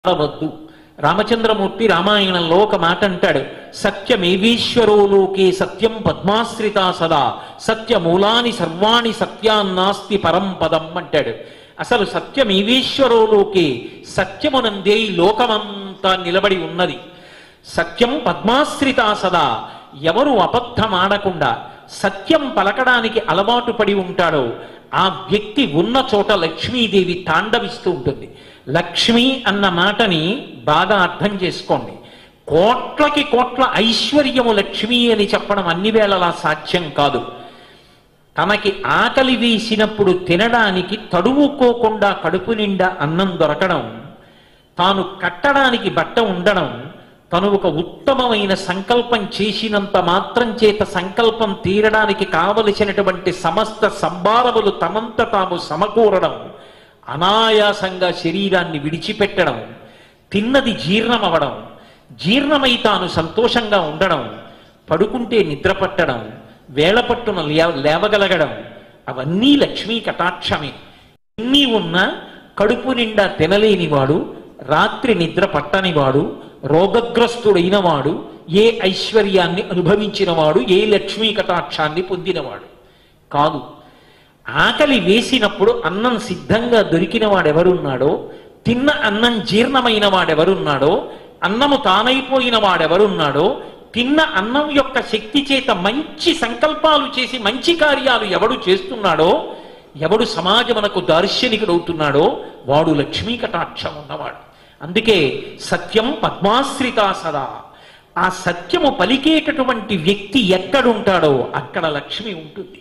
ఆడవద్దు రామచంద్రమూర్తి రామాయణంలో ఒక మాట అంటాడు సత్యమేవీశ్వరో లోకే సత్యం పద్మాశ్రితా సదా సత్యమూలాని సర్వాణి సత్యాన్నాస్తి పరం పదం అంటాడు అసలు సత్యమేవీశ్వరో లోకే సత్యమునందే ఈ లోకమంతా నిలబడి ఉన్నది సత్యం పద్మాశ్రితా సదా ఎవరు అబద్ధమాడకుండా సత్యం పలకడానికి అలవాటు పడి ఉంటాడో ఆ వ్యక్తి ఉన్న చోట లక్ష్మీదేవి తాండవిస్తూ ఉంటుంది లక్ష్మి అన్న మాటని బాగా అర్థం చేసుకోండి కోట్లకి కోట్ల ఐశ్వర్యము లక్ష్మి అని చెప్పడం అన్ని వేళలా సాధ్యం కాదు తనకి ఆకలి వేసినప్పుడు తినడానికి తడువుకోకుండా కడుపు నిండా అన్నం దొరకడం తాను కట్టడానికి బట్ట ఉండడం తను ఒక ఉత్తమమైన సంకల్పం చేసినంత మాత్రం చేత సంకల్పం తీరడానికి కావలసినటువంటి సమస్త సంభారములు తమంత తాము సమకూరడం అనాయాసంగా శరీరాన్ని విడిచిపెట్టడం తిన్నది జీర్ణమవడం జీర్ణమై తాను సంతోషంగా ఉండడం పడుకుంటే నిద్ర పట్టడం వేళపట్టున లే- లేవగలగడం అవన్నీ లక్ష్మీ కటాక్షమే ఎన్ని ఉన్నా కడుపు నిండా తినలేనివాడు రాత్రి నిద్ర పట్టనివాడు రోగగ్రస్తుడైన వాడు ఏ ఐశ్వర్యాన్ని అనుభవించినవాడు ఏ లక్ష్మీ కటాక్షాన్ని పొందినవాడు కాదు ఆకలి వేసినప్పుడు అన్నం సిద్ధంగా దొరికిన వాడెవరున్నాడో తిన్న అన్నం జీర్ణమైన వాడెవరున్నాడో అన్నము తానైపోయిన వాడెవరున్నాడో తిన్న అన్నం యొక్క శక్తి చేత మంచి సంకల్పాలు చేసి మంచి కార్యాలు ఎవడు చేస్తున్నాడో ఎవడు సమాజమునకు దార్శనికుడవుతున్నాడో వాడు లక్ష్మీ కటాక్షం ఉన్నవాడు అందుకే సత్యం పద్మాశ్రితా సదా ఆ సత్యము పలికేటటువంటి వ్యక్తి ఎక్కడుంటాడో అక్కడ లక్ష్మి ఉంటుంది